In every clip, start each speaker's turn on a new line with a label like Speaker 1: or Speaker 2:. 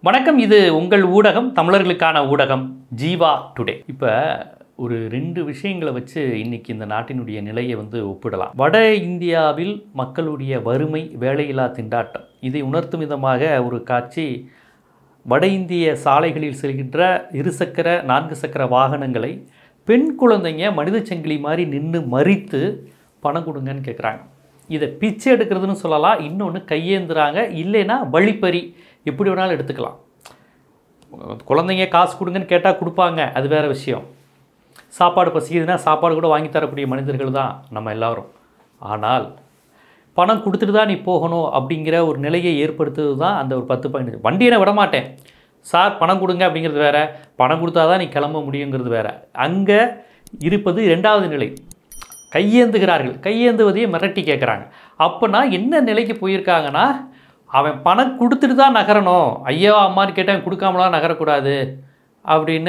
Speaker 1: வணக்கம் இது உங்கள் ஊடகம் தமிழர்களுக்கான ஊடகம் ஜீவா டுடே இப்போ ஒரு ரெண்டு விஷயங்களை வச்சு இன்னைக்கு இந்த நாட்டினுடைய நிலையை வந்து ஒப்பிடலாம் வட இந்தியாவில் மக்களுடைய வறுமை வேலையில்லா திண்டாட்டம் இதை உணர்த்தும் விதமாக ஒரு காட்சி வட இந்திய சாலைகளில் செல்கின்ற இருசக்கர நான்கு சக்கர வாகனங்களை பெண் குழந்தைங்க மனித சங்கிலி மாதிரி நின்று மறித்து பணம் கொடுங்கன்னு கேட்குறாங்க இதை பிச்சை எடுக்கிறதுன்னு சொல்லலாம் இன்னொன்று கையேந்துறாங்க இல்லைன்னா வழிப்பறி எப்படி வேணாலும் எடுத்துக்கலாம் குழந்தைங்க காசு கொடுங்கன்னு கேட்டால் கொடுப்பாங்க அது வேறு விஷயம் சாப்பாடு பசிக்குதுன்னா சாப்பாடு கூட வாங்கி தரக்கூடிய மனிதர்கள் தான் நம்ம எல்லாரும் ஆனால் பணம் கொடுத்துட்டு தான் நீ போகணும் அப்படிங்கிற ஒரு நிலையை ஏற்படுத்துறது தான் அந்த ஒரு பத்து பதினஞ்சு வண்டியை நான் விட மாட்டேன் சார் பணம் கொடுங்க அப்படிங்கிறது வேற பணம் கொடுத்தா தான் நீ கிளம்ப முடியுங்கிறது வேற அங்கே இருப்பது இரண்டாவது நிலை கையேந்துகிறார்கள் கையேந்துவதையே மிரட்டி கேட்குறாங்க அப்போனா என்ன நிலைக்கு போயிருக்காங்கன்னா அவன் பணம் கொடுத்துட்டு தான் நகரணும் ஐயோ அம்மான்னு கேட்டேன் கொடுக்காமலாம் நகரக்கூடாது அப்படின்னு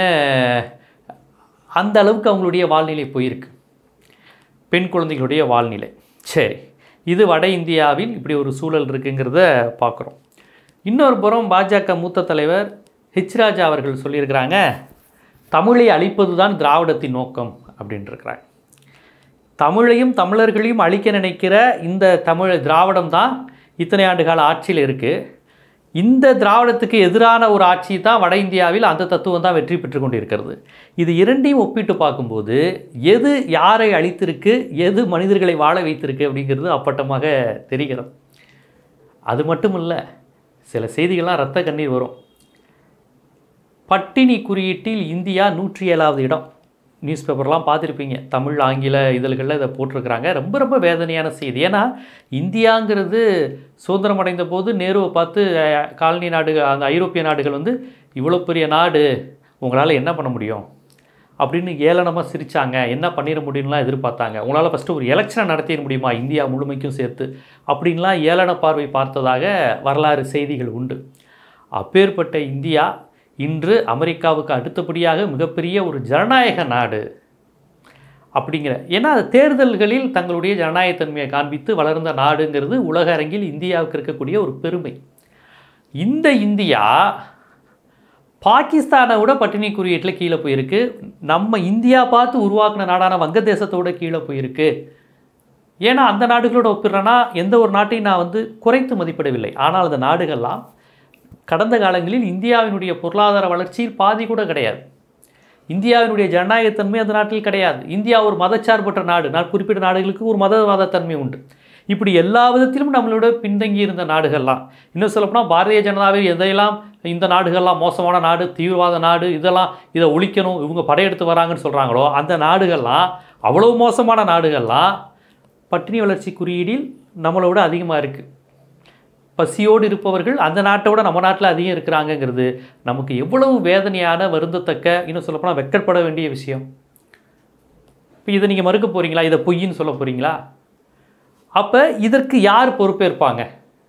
Speaker 1: அந்த அளவுக்கு அவங்களுடைய வாழ்நிலை போயிருக்கு பெண் குழந்தைகளுடைய வாழ்நிலை சரி இது வட இந்தியாவில் இப்படி ஒரு சூழல் இருக்குங்கிறத பார்க்குறோம் இன்னொரு புறம் பாஜக மூத்த தலைவர் ஹெச் ராஜா அவர்கள் சொல்லியிருக்கிறாங்க தமிழை அழிப்பது தான் திராவிடத்தின் நோக்கம் அப்படின்ட்டு இருக்கிறாங்க தமிழையும் தமிழர்களையும் அழிக்க நினைக்கிற இந்த தமிழ் திராவிடம் தான் இத்தனை ஆண்டு கால ஆட்சியில் இருக்குது இந்த திராவிடத்துக்கு எதிரான ஒரு ஆட்சி தான் வட இந்தியாவில் அந்த தத்துவம் தான் வெற்றி பெற்று கொண்டிருக்கிறது இது இரண்டையும் ஒப்பிட்டு பார்க்கும்போது எது யாரை அழித்திருக்கு எது மனிதர்களை வாழ வைத்திருக்கு அப்படிங்கிறது அப்பட்டமாக தெரிகிறது அது மட்டும் இல்லை சில செய்திகள்லாம் ரத்த கண்ணீர் வரும் பட்டினி குறியீட்டில் இந்தியா நூற்றி ஏழாவது இடம் நியூஸ் பேப்பர்லாம் பார்த்துருப்பீங்க தமிழ் ஆங்கில இதழ்களில் இதை போட்டிருக்கிறாங்க ரொம்ப ரொம்ப வேதனையான செய்தி ஏன்னா இந்தியாங்கிறது சுதந்திரம் அடைந்த போது நேருவை பார்த்து அஹ், காலனி நாடு அந்த ஐரோப்பிய நாடுகள் வந்து இவ்வளோ பெரிய நாடு உங்களால் என்ன பண்ண முடியும் அப்படின்னு ஏளனமாக சிரித்தாங்க என்ன பண்ணிட முடியும்லாம் எதிர்பார்த்தாங்க உங்களால் ஃபஸ்ட்டு ஒரு எலெக்ஷனை நடத்திட முடியுமா இந்தியா முழுமைக்கும் சேர்த்து அப்படின்லாம் ஏளன பார்வை பார்த்ததாக வரலாறு செய்திகள் உண்டு அப்பேற்பட்ட இந்தியா இன்று அமெரிக்காவுக்கு அடுத்தபடியாக மிகப்பெரிய ஒரு ஜனநாயக நாடு அப்படிங்கிற ஏன்னா அது தேர்தல்களில் தங்களுடைய ஜனநாயகத்தன்மையை காண்பித்து வளர்ந்த நாடுங்கிறது உலக அரங்கில் இந்தியாவுக்கு இருக்கக்கூடிய ஒரு பெருமை இந்த இந்தியா பாகிஸ்தானை விட பட்டினி குறியீட்டில் கீழே போயிருக்கு நம்ம இந்தியா பார்த்து உருவாக்கின நாடான வங்கதேசத்தோட கீழே போயிருக்கு ஏன்னா அந்த நாடுகளோட ஒப்பிடுறேன்னா எந்த ஒரு நாட்டையும் நான் வந்து குறைத்து மதிப்பிடவில்லை ஆனால் அந்த நாடுகள்லாம் கடந்த காலங்களில் இந்தியாவினுடைய பொருளாதார வளர்ச்சியில் பாதி கூட கிடையாது இந்தியாவினுடைய ஜனநாயகத்தன்மை அந்த நாட்டில் கிடையாது இந்தியா ஒரு மதச்சார்பற்ற நாடு நான் குறிப்பிட்ட நாடுகளுக்கு ஒரு மதவாதத்தன்மை உண்டு இப்படி எல்லா விதத்திலும் நம்மளோட பின்தங்கி இருந்த நாடுகள்லாம் இன்னும் சொல்லப்போனால் பாரதிய ஜனதாவில் எதையெல்லாம் இந்த நாடுகள்லாம் மோசமான நாடு தீவிரவாத நாடு இதெல்லாம் இதை ஒழிக்கணும் இவங்க படையெடுத்து வராங்கன்னு சொல்கிறாங்களோ அந்த நாடுகள்லாம் அவ்வளோ மோசமான நாடுகள்லாம் பட்டினி வளர்ச்சி குறியீடில் நம்மளோட அதிகமாக இருக்குது பசியோடு இருப்பவர்கள் அந்த நாட்டை விட நம்ம நாட்டில் அதிகம் இருக்கிறாங்கங்கிறது நமக்கு எவ்வளவு வேதனையான வருந்தத்தக்க இன்னும் சொல்லப்போனால் வெட்கப்பட வேண்டிய விஷயம் இப்போ இதை நீங்கள் மறுக்க போகிறீங்களா இதை பொய்ன்னு சொல்ல போகிறீங்களா அப்போ இதற்கு யார் பொறுப்பேற்பாங்க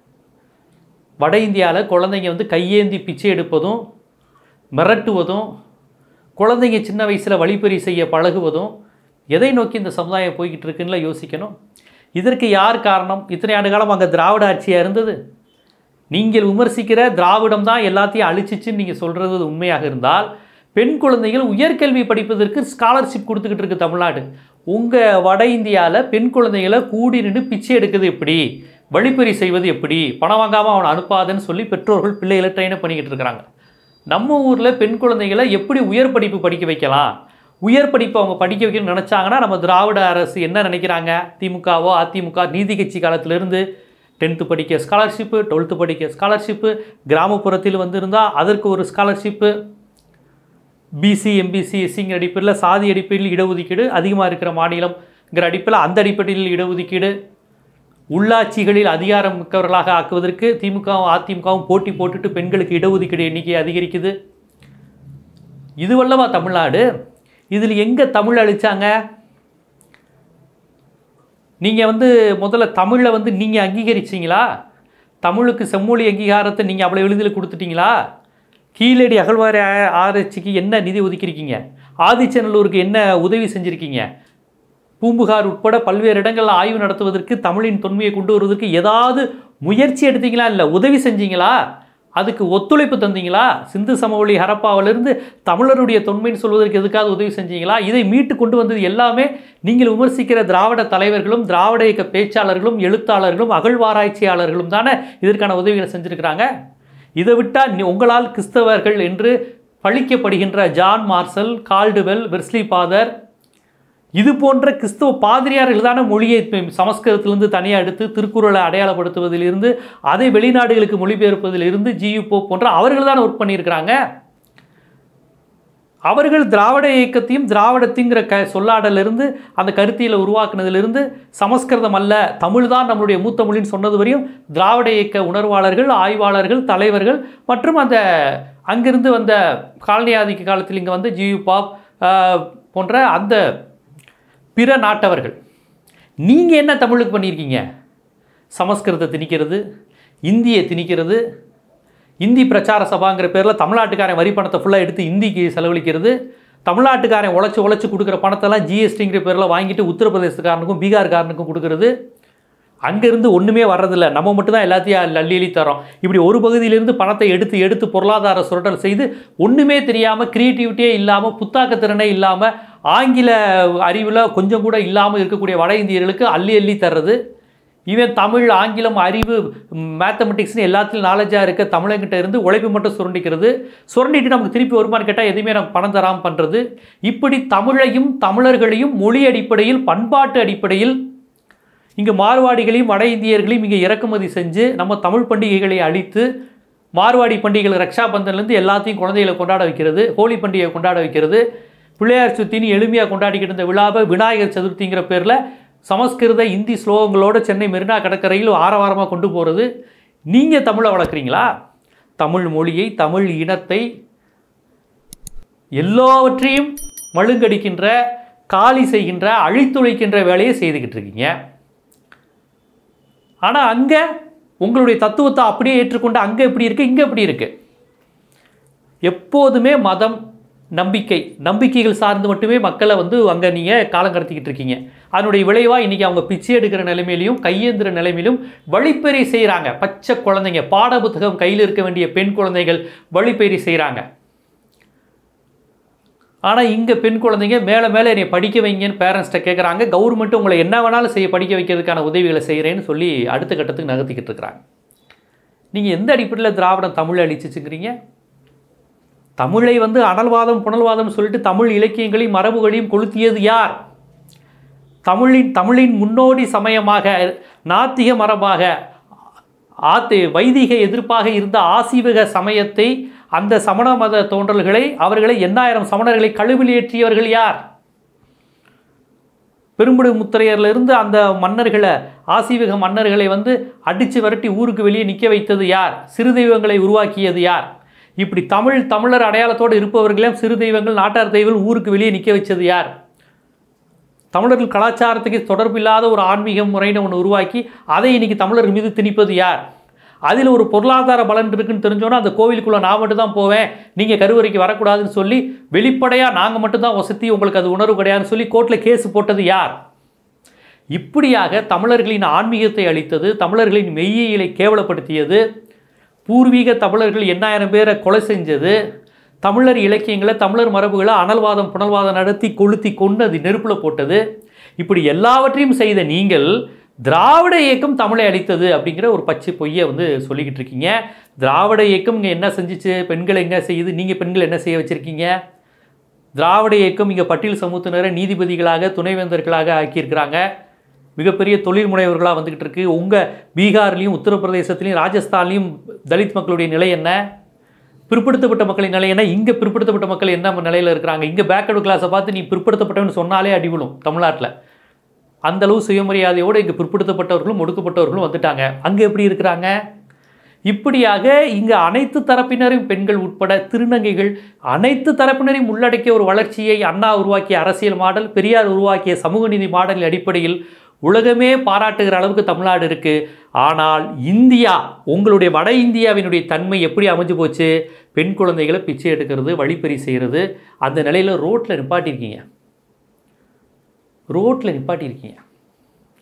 Speaker 1: வட இந்தியாவில் குழந்தைங்க வந்து கையேந்தி பிச்சை எடுப்பதும் மிரட்டுவதும் குழந்தைங்க சின்ன வயசில் வழிப்பறி செய்ய பழகுவதும் எதை நோக்கி இந்த சமுதாயம் போய்கிட்டு இருக்குன்னு யோசிக்கணும் இதற்கு யார் காரணம் இத்தனை ஆண்டு காலம் அங்கே திராவிட ஆட்சியாக இருந்தது நீங்கள் விமர்சிக்கிற திராவிடம் தான் எல்லாத்தையும் அழிச்சிச்சுன்னு நீங்கள் சொல்கிறது உண்மையாக இருந்தால் பெண் குழந்தைகள் உயர்கல்வி படிப்பதற்கு ஸ்காலர்ஷிப் கொடுத்துக்கிட்டு இருக்கு தமிழ்நாடு உங்கள் வட இந்தியாவில் பெண் குழந்தைகளை கூடி நின்று பிச்சை எடுக்குது எப்படி வழிப்பறி செய்வது எப்படி பணம் வாங்காமல் அவனை அனுப்பாதுன்னு சொல்லி பெற்றோர்கள் பிள்ளைகளை ட்ரெயினை பண்ணிக்கிட்டு இருக்கிறாங்க நம்ம ஊரில் பெண் குழந்தைகளை எப்படி உயர் படிப்பு படிக்க வைக்கலாம் உயர் படிப்பு அவங்க படிக்க வைக்கணும்னு நினச்சாங்கன்னா நம்ம திராவிட அரசு என்ன நினைக்கிறாங்க திமுகவோ அதிமுக நீதி கட்சி காலத்திலிருந்து டென்த்து படிக்க ஸ்காலர்ஷிப்பு டுவெல்த்து படிக்க ஸ்காலர்ஷிப்பு கிராமப்புறத்தில் வந்திருந்தால் அதற்கு ஒரு ஸ்காலர்ஷிப்பு பிசி எம்பிசி எஸ்சிங்கிற அடிப்படையில் சாதி அடிப்படையில் இடஒதுக்கீடு அதிகமாக இருக்கிற மாநிலம்ங்கிற அடிப்படையில் அந்த அடிப்படையில் இடஒதுக்கீடு உள்ளாட்சிகளில் அதிகாரம் மிக்கவர்களாக ஆக்குவதற்கு திமுகவும் அதிமுகவும் போட்டி போட்டுட்டு பெண்களுக்கு இடஒதுக்கீடு எண்ணிக்கை அதிகரிக்குது இதுவல்லவா தமிழ்நாடு இதில் எங்கே தமிழ் அழிச்சாங்க நீங்கள் வந்து முதல்ல தமிழில் வந்து நீங்கள் அங்கீகரிச்சிங்களா தமிழுக்கு செம்மொழி அங்கீகாரத்தை நீங்கள் அவ்வளோ எளிதில் கொடுத்துட்டீங்களா கீழடி அகழ்வாரி ஆ- ஆராய்ச்சிக்கு என்ன நிதி ஒதுக்கியிருக்கீங்க ஆதிச்சநல்லூருக்கு என்ன உதவி செஞ்சுருக்கீங்க பூம்புகார் உட்பட பல்வேறு இடங்களில் ஆய்வு நடத்துவதற்கு தமிழின் தொன்மையை கொண்டு வருவதற்கு ஏதாவது முயற்சி எடுத்தீங்களா இல்லை உதவி செஞ்சீங்களா அதுக்கு ஒத்துழைப்பு தந்தீங்களா சிந்து சமவெளி ஹரப்பாவிலிருந்து தமிழருடைய தொன்மைன்னு சொல்வதற்கு எதுக்காக உதவி செஞ்சீங்களா இதை மீட்டு கொண்டு வந்தது எல்லாமே நீங்கள் விமர்சிக்கிற திராவிட தலைவர்களும் திராவிட இயக்க பேச்சாளர்களும் எழுத்தாளர்களும் அகழ்வாராய்ச்சியாளர்களும் தானே இதற்கான உதவிகளை செஞ்சுருக்கிறாங்க இதை விட்டால் நீ- உங்களால் கிறிஸ்தவர்கள் என்று பழிக்கப்படுகின்ற ஜான் மார்சல் கால்டுவெல் வெர்ஸ்லி பாதர் இது போன்ற கிறிஸ்தவ பாதிரியார்கள் தானே மொழியை இப்ப சமஸ்கிருதத்திலிருந்து தனியாக எடுத்து திருக்குறளை அடையாளப்படுத்துவதிலிருந்து அதை வெளிநாடுகளுக்கு மொழிபெயர்ப்பதிலிருந்து ஜியு போப் போன்ற அவர்கள் தானே ஒர்க் பண்ணியிருக்கிறாங்க அவர்கள் திராவிட இயக்கத்தையும் திராவிடத்திங்கிற க சொல்லாடலிருந்து அந்த கருத்தியலை உருவாக்குனதிலிருந்து சமஸ்கிருதம் அல்ல தமிழ் தான் நம்மளுடைய மூத்த மொழின்னு சொன்னது வரையும் திராவிட இயக்க உணர்வாளர்கள் ஆய்வாளர்கள் தலைவர்கள் மற்றும் அந்த அங்கிருந்து வந்த காலனி ஆதிக்க காலத்தில் இங்கே வந்து ஜியு பாப் ஆஹ், போன்ற அந்த பிற நாட்டவர்கள் நீங்கள் என்ன தமிழுக்கு பண்ணியிருக்கீங்க சமஸ்கிருதத்தை திணிக்கிறது இந்தியை திணிக்கிறது இந்தி பிரச்சார சபாங்கிற பேரில் தமிழ்நாட்டுக்காரன் வரி பணத்தை ஃபுல்லாக எடுத்து இந்திக்கு செலவழிக்கிறது தமிழ்நாட்டுக்காரன் உழைச்சி உழைச்சி கொடுக்குற பணத்தெல்லாம் ஜிஎஸ்டிங்கிற பேரில் வாங்கிட்டு உத்தரப்பிரதேசக்காரனுக்கும் பீகார்காரனுக்கும் கொடுக்கறது அங்கேருந்து ஒன்றுமே வர்றதில்ல நம்ம மட்டும்தான் எல்லாத்தையும் அள்ளி அள்ளி அள்ளி தரோம் இப்படி ஒரு பகுதியிலிருந்து பணத்தை எடுத்து எடுத்து பொருளாதார சுரண்டல் செய்து ஒன்றுமே தெரியாமல் க்ரியேட்டிவிட்டியே இல்லாமல் புத்தாக்க திறனே இல்லாமல் ஆங்கில அறிவில் கொஞ்சம் கூட இல்லாமல் இருக்கக்கூடிய வட இந்தியர்களுக்கு அள்ளி அள்ளி தர்றது இவன் தமிழ் ஆங்கிலம் அறிவு மேத்தமெட்டிக்ஸ்னு எல்லாத்துலையும் நாலேஜாக இருக்க தமிழங்கிட்ட இருந்து உழைப்பு மட்டும் சுரண்டிக்கிறது சுரண்டிட்டு நமக்கு திருப்பி வருமானு கேட்டால் எதுவுமே நமக்கு பணம் தராமல் பண்ணுறது இப்படி தமிழையும் தமிழர்களையும் மொழி அடிப்படையில் பண்பாட்டு அடிப்படையில் இங்கே மார்வாடிகளையும் வட இந்தியர்களையும் இங்கே இறக்குமதி செஞ்சு நம்ம தமிழ் பண்டிகைகளை அழித்து மார்வாடி பண்டிகைகள் ரக்ஷா பந்தன்லேருந்து எல்லாத்தையும் குழந்தைகளை கொண்டாட வைக்கிறது ஹோலி பண்டிகையை கொண்டாட வைக்கிறது பிள்ளையார் சுத்தின்னு எளிமையாக கொண்டாடிக்கிட்டு இருந்த விழாவை விநாயகர் சதுர்த்திங்கிற பேரில் சமஸ்கிருத இந்தி ஸ்லோகங்களோட சென்னை மெரினா கடற்கரையில் ஆரவாரமாக கொண்டு போகிறது நீங்கள் தமிழை வளர்க்குறீங்களா தமிழ் மொழியை தமிழ் இனத்தை எல்லாவற்றையும் மழுங்கடிக்கின்ற காலி செய்கின்ற அழித்துழைக்கின்ற வேலையை செய்துக்கிட்டு இருக்கீங்க ஆனால் அங்கே உங்களுடைய தத்துவத்தை அப்படியே ஏற்றுக்கொண்டு அங்கே எப்படி இருக்குது இங்கே எப்படி இருக்குது எப்போதுமே மதம் நம்பிக்கை நம்பிக்கைகள் சார்ந்து மட்டுமே மக்களை வந்து அங்கே நீங்கள் காலம் கடத்திக்கிட்டு இருக்கீங்க அதனுடைய விளைவாக இன்றைக்கி அவங்க பிச்சை எடுக்கிற நிலைமையிலையும் கையேந்திர நிலைமையிலும் வழிப்பறி செய்கிறாங்க பச்சை குழந்தைங்க பாட புத்தகம் கையில் இருக்க வேண்டிய பெண் குழந்தைகள் வழிப்பறி செய்கிறாங்க ஆனால் இங்கே பெண் குழந்தைங்க மேலே மேலே என்னை படிக்க வைங்கன்னு பேரண்ட்ஸ்கிட்ட கேட்குறாங்க கவர்மெண்ட் உங்களை என்ன வேணாலும் செய்ய படிக்க வைக்கிறதுக்கான உதவிகளை செய்கிறேன்னு சொல்லி அடுத்த கட்டத்துக்கு நகர்த்திக்கிட்டு இருக்கிறாங்க நீங்கள் எந்த அடிப்படையில் திராவிடம் தமிழை அழிச்சிச்சுக்கிறீங்க தமிழை வந்து அனல்வாதம் புனல்வாதம் சொல்லிட்டு தமிழ் இலக்கியங்களையும் மரபுகளையும் கொளுத்தியது யார் தமிழின் தமிழின் முன்னோடி சமயமாக நாத்திக மரபாக ஆத்து வைதிக எதிர்ப்பாக இருந்த ஆசீவக சமயத்தை அந்த சமண மத தோன்றல்களை அவர்களை எண்ணாயிரம் சமணர்களை கழுவில் ஏற்றியவர்கள் யார் பெரும்புடு முத்திரையர்ல இருந்து அந்த மன்னர்களை ஆசீவக மன்னர்களை வந்து அடித்து விரட்டி ஊருக்கு வெளியே நிற்க வைத்தது யார் சிறு தெய்வங்களை உருவாக்கியது யார் இப்படி தமிழ் தமிழர் அடையாளத்தோடு இருப்பவர்களையும் சிறு தெய்வங்கள் நாட்டார் தெய்வங்கள் ஊருக்கு வெளியே நிற்க வச்சது யார் தமிழர்கள் கலாச்சாரத்துக்கு தொடர்பில்லாத ஒரு ஆன்மீக முறைன்னு ஒன்று உருவாக்கி அதை இன்னைக்கு தமிழர் மீது திணிப்பது யார் அதில் ஒரு பொருளாதார பலன் இருக்குன்னு தெரிஞ்சோன்னா அந்த கோவிலுக்குள்ளே நான் மட்டும் தான் போவேன் நீங்கள் கருவறைக்கு வரக்கூடாதுன்னு சொல்லி வெளிப்படையாக நாங்கள் மட்டும்தான் வசதி உங்களுக்கு அது உணர்வு கிடையாதுன்னு சொல்லி கோர்ட்டில் கேஸ் போட்டது யார் இப்படியாக தமிழர்களின் ஆன்மீகத்தை அளித்தது தமிழர்களின் மெய்யியலை கேவலப்படுத்தியது பூர்வீக தமிழர்கள் எண்ணாயிரம் பேரை கொலை செஞ்சது தமிழர் இலக்கியங்களை தமிழர் மரபுகளை அனல்வாதம் புனல்வாதம் நடத்தி கொளுத்தி கொண்டு அது நெருப்பில் போட்டது இப்படி எல்லாவற்றையும் செய்த நீங்கள் திராவிட இயக்கம் தமிழை அளித்தது அப்படிங்கிற ஒரு பச்சை பொய்யை வந்து சொல்லிக்கிட்டு இருக்கீங்க திராவிட இயக்கம் இங்கே என்ன செஞ்சுச்சு பெண்கள் என்ன செய்யுது நீங்கள் பெண்கள் என்ன செய்ய வச்சுருக்கீங்க திராவிட இயக்கம் இங்கே பட்டியல் சமூகத்தினரை நீதிபதிகளாக துணைவேந்தர்களாக ஆக்கியிருக்கிறாங்க மிகப்பெரிய தொழில் முனைவர்களாக வந்துக்கிட்டு இருக்கு உங்கள் பீகார்லேயும் உத்தரப்பிரதேசத்துலேயும் ராஜஸ்தான்லேயும் தலித் மக்களுடைய நிலை என்ன பிற்படுத்தப்பட்ட மக்களின் நிலை என்ன இங்கே பிற்படுத்தப்பட்ட மக்கள் என்ன நிலையில் இருக்கிறாங்க இங்கே பேக்வர்டு கிளாஸை பார்த்து நீ பிற்படுத்தப்பட்டவன்னு சொன்னாலே அடிவிடும் தமிழ்நாட்டில் அந்த அளவு சுயமரியாதையோடு இங்கே பிற்படுத்தப்பட்டவர்களும் ஒடுக்கப்பட்டவர்களும் வந்துட்டாங்க அங்கே எப்படி இருக்கிறாங்க இப்படியாக இங்கு அனைத்து தரப்பினரும் பெண்கள் உட்பட திருநங்கைகள் அனைத்து தரப்பினரையும் உள்ளடக்கிய ஒரு வளர்ச்சியை அண்ணா உருவாக்கிய அரசியல் மாடல் பெரியார் உருவாக்கிய சமூக நீதி மாடல் அடிப்படையில் உலகமே பாராட்டுகிற அளவுக்கு தமிழ்நாடு இருக்குது ஆனால் இந்தியா உங்களுடைய வட இந்தியாவினுடைய தன்மை எப்படி அமைஞ்சு போச்சு பெண் குழந்தைகளை பிச்சை எடுக்கிறது வழிப்பறி செய்கிறது அந்த நிலையில் ரோட்டில் நிப்பாட்டியிருக்கீங்க ரோட்டில் நிப்பாட்டியிருக்கீங்க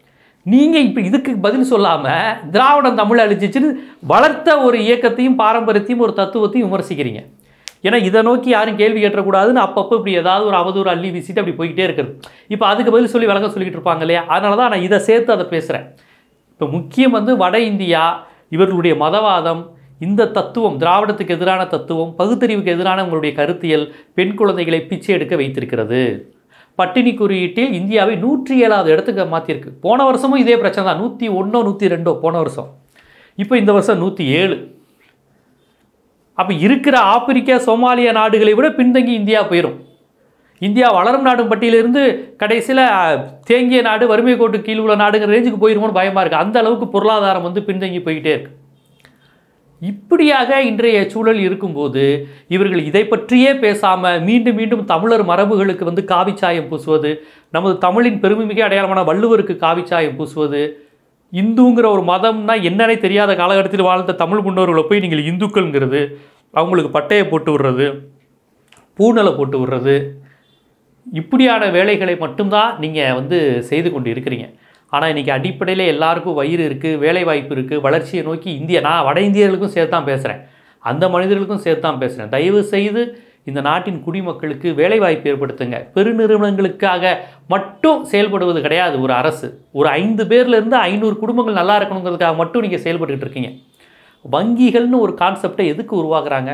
Speaker 1: நீங்கள் இப்போ இதுக்கு பதில் சொல்லாமல் திராவிடம் தமிழ் அழிச்சிச்சுன்னு வளர்த்த ஒரு இயக்கத்தையும் பாரம்பரியத்தையும் ஒரு தத்துவத்தையும் விமர்சிக்கிறீங்க ஏன்னா இதை நோக்கி யாரும் கேள்வி கேட்டக்கூடாதுன்னு அப்பப்போ இப்படி ஏதாவது ஒரு அவதூறு அள்ளி வீசிட்டு அப்படி போய்கிட்டே இருக்கிறது இப்போ அதுக்கு பதில் சொல்லி விளக்கம் சொல்லிக்கிட்டு இருப்பாங்க இல்லையா அதனால தான் நான் இதை சேர்த்து அதை பேசுகிறேன் இப்போ முக்கியம் வந்து வட இந்தியா இவர்களுடைய மதவாதம் இந்த தத்துவம் திராவிடத்துக்கு எதிரான தத்துவம் பகுத்தறிவுக்கு எதிரான உங்களுடைய கருத்தியல் பெண் குழந்தைகளை பிச்சை எடுக்க வைத்திருக்கிறது பட்டினி குறியீட்டில் இந்தியாவை நூற்றி ஏழாவது இடத்துக்கு மாற்றிருக்கு போன வருஷமும் இதே பிரச்சனை தான் நூற்றி ஒன்றோ நூற்றி ரெண்டோ போன வருஷம் இப்போ இந்த வருஷம் நூற்றி ஏழு அப்போ இருக்கிற ஆப்பிரிக்கா சோமாலியா நாடுகளை விட பின்தங்கி இந்தியா போயிடும் இந்தியா வளரும் நாடும் பட்டியலிருந்து கடைசியில் தேங்கிய நாடு வறுமை கோட்டு கீழ் உள்ள நாடுங்கிற ரேஞ்சுக்கு போயிருமோன்னு பயமாக இருக்குது அந்த அளவுக்கு பொருளாதாரம் வந்து பின்தங்கி போய்கிட்டே இருக்கு இப்படியாக இன்றைய சூழல் இருக்கும்போது இவர்கள் இதை பற்றியே பேசாமல் மீண்டும் மீண்டும் தமிழர் மரபுகளுக்கு வந்து காவிச்சாயம் பூசுவது நமது தமிழின் பெருமைமிக அடையாளமான வள்ளுவருக்கு காவிச்சாயம் பூசுவது இந்துங்கிற ஒரு மதம்னா என்னன்னே தெரியாத காலகட்டத்தில் வாழ்ந்த தமிழ் முன்னோர்களை போய் நீங்கள் இந்துக்கள்ங்கிறது அவங்களுக்கு பட்டையை போட்டு விடுறது பூணலை போட்டு விடுறது இப்படியான வேலைகளை மட்டும்தான் நீங்கள் வந்து செய்து கொண்டு இருக்கிறீங்க ஆனால் இன்றைக்கி அடிப்படையில் எல்லாருக்கும் வயிறு இருக்குது வேலை வாய்ப்பு இருக்குது வளர்ச்சியை நோக்கி இந்தியா நான் வட இந்தியர்களுக்கும் சேர்த்து தான் பேசுகிறேன் அந்த மனிதர்களுக்கும் சேர்த்து தான் பேசுகிறேன் தயவு செய்து இந்த நாட்டின் குடிமக்களுக்கு வேலை வாய்ப்பு ஏற்படுத்துங்க பெருநிறுவனங்களுக்காக மட்டும் செயல்படுவது கிடையாது ஒரு அரசு ஒரு ஐந்து பேர்லேருந்து ஐநூறு குடும்பங்கள் நல்லா இருக்கணுங்கிறதுக்காக மட்டும் நீங்கள் செயல்பட்டுக்கிட்டு இருக்கீங்க வங்கிகள்னு ஒரு கான்செப்டை எதுக்கு உருவாக்குறாங்க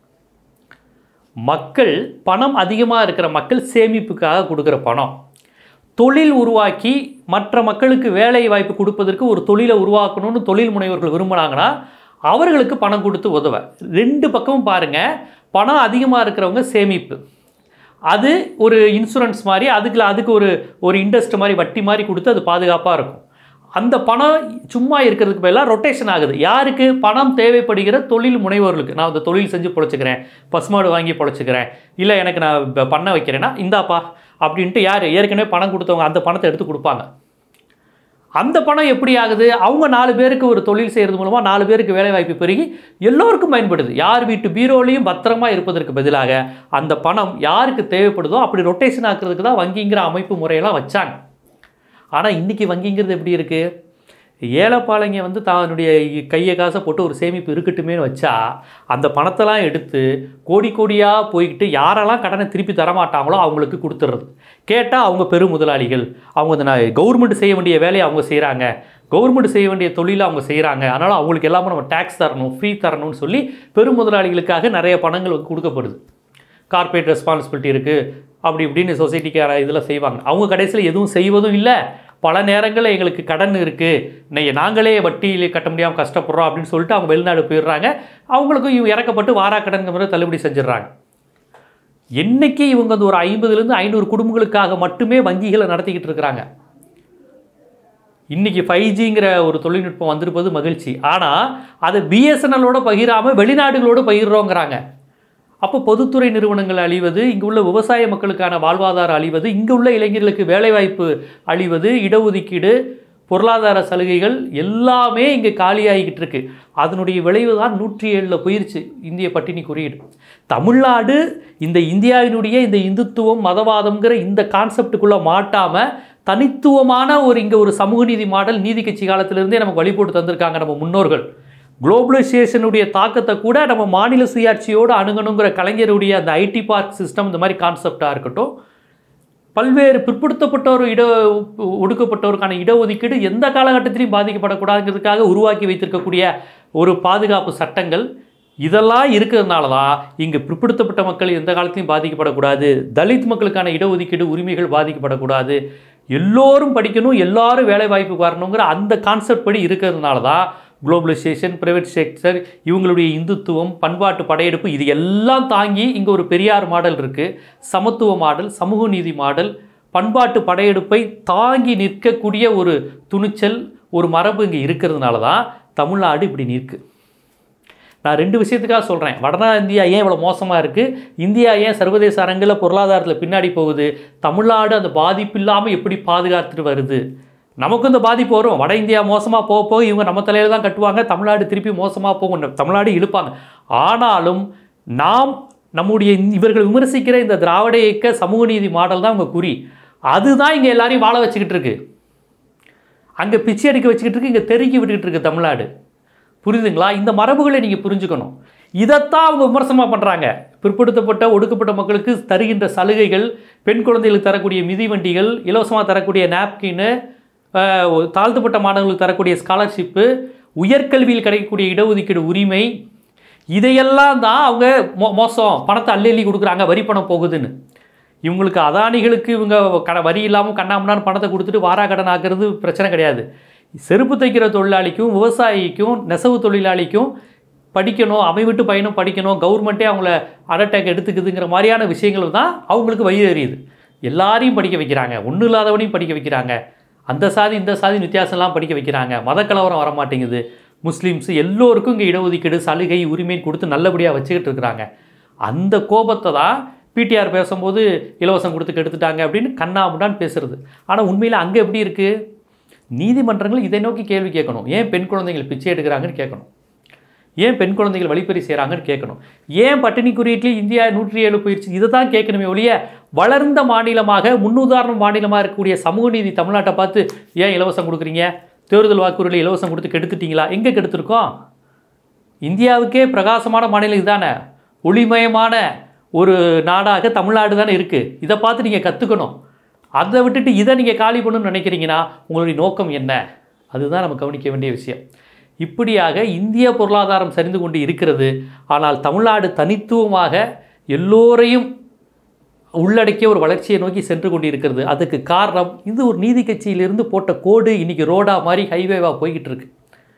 Speaker 1: மக்கள் பணம் அதிகமாக இருக்கிற மக்கள் சேமிப்புக்காக கொடுக்குற பணம் தொழில் உருவாக்கி மற்ற மக்களுக்கு வேலை வாய்ப்பு கொடுப்பதற்கு ஒரு தொழிலை உருவாக்கணும்னு தொழில் முனைவர்கள் விரும்புனாங்கன்னா அவர்களுக்கு பணம் கொடுத்து உதவ ரெண்டு பக்கமும் பாருங்கள் பணம் அதிகமாக இருக்கிறவங்க சேமிப்பு அது ஒரு இன்சூரன்ஸ் மாதிரி அதுக்கு அதுக்கு ஒரு ஒரு இண்டஸ்ட் மாதிரி வட்டி மாதிரி கொடுத்து அது பாதுகாப்பாக இருக்கும் அந்த பணம் சும்மா இருக்கிறதுக்கு பதிலாக ரொட்டேஷன் ஆகுது யாருக்கு பணம் தேவைப்படுகிற தொழில் முனைவோர்களுக்கு நான் அந்த தொழில் செஞ்சு பொழைச்சிக்கிறேன் பசுமாடு வாங்கி பொழைச்சிக்கிறேன் இல்லை எனக்கு நான் இப்ப பண்ண வைக்கிறேன்னா இந்தாப்பா அப்படின்ட்டு யார் ஏற்கனவே பணம் கொடுத்தவங்க அந்த பணத்தை எடுத்து கொடுப்பாங்க அந்த பணம் எப்படி ஆகுது அவங்க நாலு பேருக்கு ஒரு தொழில் செய்கிறது மூலமாக நாலு பேருக்கு வேலை வாய்ப்பு பெருகி எல்லோருக்கும் பயன்படுது யார் வீட்டு பீரோலையும் பத்திரமா இருப்பதற்கு பதிலாக அந்த பணம் யாருக்கு தேவைப்படுதோ அப்படி ரொட்டேஷன் ஆக்குறதுக்கு தான் வங்கிங்கிற அமைப்பு முறையெல்லாம் வச்சாங்க ஆனால் இன்றைக்கி வங்கிங்கிறது எப்படி இருக்குது ஏழைப்பாளைங்க வந்து தன்னுடைய கையை காசை போட்டு ஒரு சேமிப்பு இருக்கட்டுமேனு வச்சா அந்த பணத்தெல்லாம் எடுத்து கோடி கோடியாக போய்கிட்டு யாரெல்லாம் கடனை திருப்பி தரமாட்டாங்களோ அவங்களுக்கு கொடுத்துட்றது கேட்டால் அவங்க பெரு முதலாளிகள் அவங்க இந்த நான் கவர்மெண்ட் செய்ய வேண்டிய வேலையை அவங்க செய்கிறாங்க கவர்மெண்ட் செய்ய வேண்டிய தொழிலை அவங்க செய்கிறாங்க அதனால் அவங்களுக்கு எல்லாமே நம்ம டேக்ஸ் தரணும் ஃப்ரீ தரணும்னு சொல்லி பெரு முதலாளிகளுக்காக நிறைய பணங்கள் வந்து கொடுக்கப்படுது கார்ப்பரேட் ரெஸ்பான்சிபிலிட்டி இருக்குது அப்படி இப்படின்னு சொசைட்டிக்கார இதில் செய்வாங்க அவங்க கடைசியில் எதுவும் செய்வதும் இல்லை பல நேரங்களில் எங்களுக்கு கடன் இருக்குது நாங்களே வட்டியில் கட்ட முடியாமல் கஷ்டப்படுறோம் அப்படின்னு சொல்லிட்டு அவங்க வெளிநாடு போயிடுறாங்க அவங்களுக்கும் இவங்க இறக்கப்பட்டு வாரா கடன்கிற மாதிரி தள்ளுபடி செஞ்சிடுறாங்க என்னைக்கு இவங்க வந்து ஒரு ஐம்பதுலேருந்து ஐநூறு குடும்பங்களுக்காக மட்டுமே வங்கிகளை நடத்திக்கிட்டு இருக்கிறாங்க இன்றைக்கி ஃபைவ் ஜிங்கிற ஒரு தொழில்நுட்பம் வந்திருப்பது மகிழ்ச்சி ஆனால் அதை பிஎஸ்என்எல்லோட பகிராமல் வெளிநாடுகளோடு பகிர்றோங்கிறாங்க அப்போ பொதுத்துறை நிறுவனங்கள் அழிவது இங்கே உள்ள விவசாய மக்களுக்கான வாழ்வாதாரம் அழிவது இங்கே உள்ள இளைஞர்களுக்கு வேலைவாய்ப்பு அழிவது இடஒதுக்கீடு பொருளாதார சலுகைகள் எல்லாமே இங்கே காலியாகிக்கிட்டு இருக்கு அதனுடைய விளைவு தான் நூற்றி ஏழில் போயிருச்சு இந்திய பட்டினி குறியீடு தமிழ்நாடு இந்த இந்தியாவினுடைய இந்த இந்துத்துவம் மதவாதம்ங்கிற இந்த கான்செப்டுக்குள்ளே மாட்டாமல் தனித்துவமான ஒரு இங்கே ஒரு சமூக நீதி மாடல் நீதி கட்சி காலத்திலிருந்தே நமக்கு வழி போட்டு தந்திருக்காங்க நம்ம முன்னோர்கள் குளோபலைசேஷனுடைய தாக்கத்தை கூட நம்ம மாநில சுயாட்சியோடு அணுகணுங்கிற கலைஞருடைய அந்த ஐடி பார்க் சிஸ்டம் இந்த மாதிரி கான்செப்டாக இருக்கட்டும் பல்வேறு பிற்படுத்தப்பட்டோர் இட ஒடுக்கப்பட்டோருக்கான இடஒதுக்கீடு எந்த காலகட்டத்திலையும் பாதிக்கப்படக்கூடாதுங்கிறதுக்காக உருவாக்கி வைத்திருக்கக்கூடிய ஒரு பாதுகாப்பு சட்டங்கள் இதெல்லாம் இருக்கிறதுனால தான் இங்கே பிற்படுத்தப்பட்ட மக்கள் எந்த காலத்திலையும் பாதிக்கப்படக்கூடாது தலித் மக்களுக்கான இடஒதுக்கீடு உரிமைகள் பாதிக்கப்படக்கூடாது எல்லோரும் படிக்கணும் எல்லாரும் வேலை வாய்ப்புக்கு வரணுங்கிற அந்த கான்செப்ட் படி இருக்கிறதுனால தான் குளோபலைசேஷன் பிரைவேட் செக்டர் இவங்களுடைய இந்துத்துவம் பண்பாட்டு படையெடுப்பு இது எல்லாம் தாங்கி இங்கே ஒரு பெரியார் மாடல் இருக்குது சமத்துவ மாடல் சமூக நீதி மாடல் பண்பாட்டு படையெடுப்பை தாங்கி நிற்கக்கூடிய ஒரு துணிச்சல் ஒரு மரபு இங்கே இருக்கிறதுனால தான் தமிழ்நாடு இப்படி நிற்கு நான் ரெண்டு விஷயத்துக்காக சொல்கிறேன் வட இந்தியா ஏன் இவ்வளோ மோசமாக இருக்குது இந்தியா ஏன் சர்வதேச அரங்கில் பொருளாதாரத்தில் பின்னாடி போகுது தமிழ்நாடு அந்த பாதிப்பு இல்லாமல் எப்படி பாதுகாத்துட்டு வருது நமக்கும் இந்த பாதிப்பு வரும் வட இந்தியா மோசமாக போக போக இவங்க நம்ம தலையில் தான் கட்டுவாங்க தமிழ்நாடு திருப்பி மோசமாக போகும் தமிழ்நாடு இழுப்பாங்க ஆனாலும் நாம் நம்முடைய இந்த- இவர்கள் விமர்சிக்கிற இந்த திராவிட இயக்க சமூக நீதி மாடல் தான் உங்கள் குறி அதுதான் இங்கே எல்லாரையும் வாழ வச்சுக்கிட்டு இருக்கு அங்கே பிச்சை எடுக்க வச்சுக்கிட்டு இருக்கு இங்கே தெருக்கி விட்டுக்கிட்டு இருக்கு தமிழ்நாடு புரியுதுங்களா இந்த மரபுகளை நீங்கள் புரிஞ்சுக்கணும் இதைத்தான் அவங்க விமர்சனமாக பண்ணுறாங்க பிற்படுத்தப்பட்ட ஒடுக்கப்பட்ட மக்களுக்கு தருகின்ற சலுகைகள் பெண் குழந்தைகளுக்கு தரக்கூடிய மிதிவண்டிகள் இலவசமாக தரக்கூடிய நாப்கின்னு தாழ்த்தப்பட்ட மாணவர்களுக்கு தரக்கூடிய ஸ்காலர்ஷிப்பு உயர்கல்வியில் கிடைக்கக்கூடிய இடஒதுக்கீடு உரிமை இதையெல்லாம் தான் அவங்க மோ மோசம் பணத்தை அள்ளி அள்ளி கொடுக்குறாங்க வரி பணம் போகுதுன்னு இவங்களுக்கு அதானிகளுக்கு இவங்க கட வரி இல்லாமல் கண்ணாமண்ணான்னு பணத்தை கொடுத்துட்டு வாரா கடன் ஆக்குறது பிரச்சனை கிடையாது செருப்பு தைக்கிற தொழிலாளிக்கும் விவசாயிக்கும் நெசவு தொழிலாளிக்கும் படிக்கணும் அமை விட்டு பயணம் படிக்கணும் கவர்மெண்ட்டே அவங்கள அடட்டேக் எடுத்துக்குதுங்கிற மாதிரியான விஷயங்கள் தான் அவங்களுக்கு வழி தெரியுது எல்லாரையும் படிக்க வைக்கிறாங்க ஒன்றும் இல்லாதவனையும் படிக்க வைக்கிறாங்க அந்த சாதி இந்த சாதி வித்தியாசம்லாம் படிக்க வைக்கிறாங்க மதக்கலவரம் வர மாட்டேங்குது முஸ்லீம்ஸ் எல்லோருக்கும் இங்கே இடஒதுக்கீடு சலுகை உரிமை கொடுத்து நல்லபடியாக வச்சுக்கிட்டு இருக்கிறாங்க அந்த கோபத்தை தான் பிடிஆர் பேசும்போது இலவசம் கொடுத்து கெடுத்துட்டாங்க அப்படின்னு கண்ணாமுடான்னு பேசுறது ஆனால் உண்மையில் அங்கே எப்படி இருக்குது நீதிமன்றங்கள் இதை நோக்கி கேள்வி கேட்கணும் ஏன் பெண் குழந்தைகள் பிச்சை எடுக்கிறாங்கன்னு கேட்கணும் ஏன் பெண் குழந்தைகள் வழிப்பறி செய்கிறாங்கன்னு கேட்கணும் ஏன் பட்டினி குறியீட்டில் இந்தியா நூற்றி ஏழு போயிடுச்சு இதை தான் கேட்கணுமே ஒழிய வளர்ந்த மாநிலமாக முன்னுதாரண மாநிலமாக இருக்கக்கூடிய சமூக நீதி தமிழ்நாட்டை பார்த்து ஏன் இலவசம் கொடுக்குறீங்க தேர்தல் வாக்குறுதியில் இலவசம் கொடுத்து கெடுத்துட்டீங்களா எங்கே கெடுத்துருக்கோம் இந்தியாவுக்கே பிரகாசமான மாநிலம் இதுதானே ஒளிமயமான ஒரு நாடாக தமிழ்நாடு தானே இருக்குது இதை பார்த்து நீங்கள் கற்றுக்கணும் அதை விட்டுட்டு இதை நீங்கள் காலி பண்ணணும்னு நினைக்கிறீங்கன்னா உங்களுடைய நோக்கம் என்ன அதுதான் நம்ம கவனிக்க வேண்டிய விஷயம் இப்படியாக இந்திய பொருளாதாரம் சரிந்து கொண்டு இருக்கிறது ஆனால் தமிழ்நாடு தனித்துவமாக எல்லோரையும் உள்ளடக்கிய ஒரு வளர்ச்சியை நோக்கி சென்று கொண்டு இருக்கிறது அதுக்கு காரணம் இது ஒரு நீதி கட்சியிலிருந்து போட்ட கோடு இன்றைக்கி ரோடா மாதிரி ஹைவேவாக போய்கிட்டு இருக்கு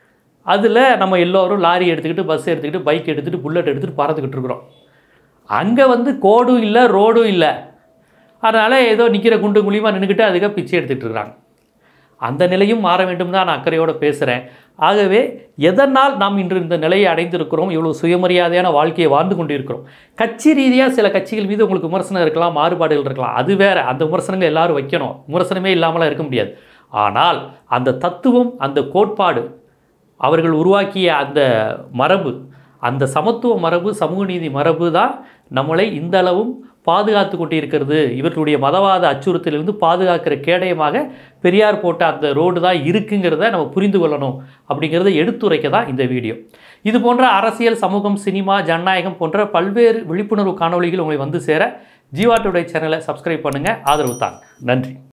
Speaker 1: அதில் நம்ம எல்லோரும் லாரி எடுத்துக்கிட்டு பஸ் எடுத்துக்கிட்டு பைக் எடுத்துகிட்டு புல்லட் எடுத்துகிட்டு பறந்துக்கிட்டு இருக்கிறோம் அங்கே வந்து கோடும் இல்லை ரோடும் இல்லை அதனால் ஏதோ நிற்கிற குண்டு குழியுமா நின்றுக்கிட்டு அதுக்காக பிச்சை எடுத்துகிட்டு இருக்கிறாங்க அந்த நிலையும் மாற வேண்டும் தான் நான் அக்கறையோடு பேசுகிறேன் ஆகவே எதனால் நாம் இன்று இந்த நிலையை அடைந்திருக்கிறோம் இவ்வளோ சுயமரியாதையான வாழ்க்கையை வாழ்ந்து கொண்டு இருக்கிறோம் கட்சி ரீதியாக சில கட்சிகள் மீது உங்களுக்கு விமர்சனம் இருக்கலாம் மாறுபாடுகள் இருக்கலாம் அது வேற அந்த விமர்சனங்கள் எல்லாரும் வைக்கணும் விமர்சனமே இல்லாமலாம் இருக்க முடியாது ஆனால் அந்த தத்துவம் அந்த கோட்பாடு அவர்கள் உருவாக்கிய அந்த மரபு அந்த சமத்துவ மரபு சமூக நீதி மரபு தான் நம்மளை இந்த அளவும் பாதுகாத்து கொண்டு இருக்கிறது இவர்களுடைய மதவாத அச்சுறுத்தலிருந்து பாதுகாக்கிற கேடயமாக பெரியார் போட்ட அந்த ரோடு தான் இருக்குங்கிறத நம்ம புரிந்து கொள்ளணும் அப்படிங்கிறத எடுத்துரைக்க தான் இந்த வீடியோ இது போன்ற அரசியல் சமூகம் சினிமா ஜனநாயகம் போன்ற பல்வேறு விழிப்புணர்வு காணொளிகள் உங்களை வந்து சேர ஜீவா டுடே சேனலை சப்ஸ்கிரைப் பண்ணுங்கள் ஆதரவு தாங்க நன்றி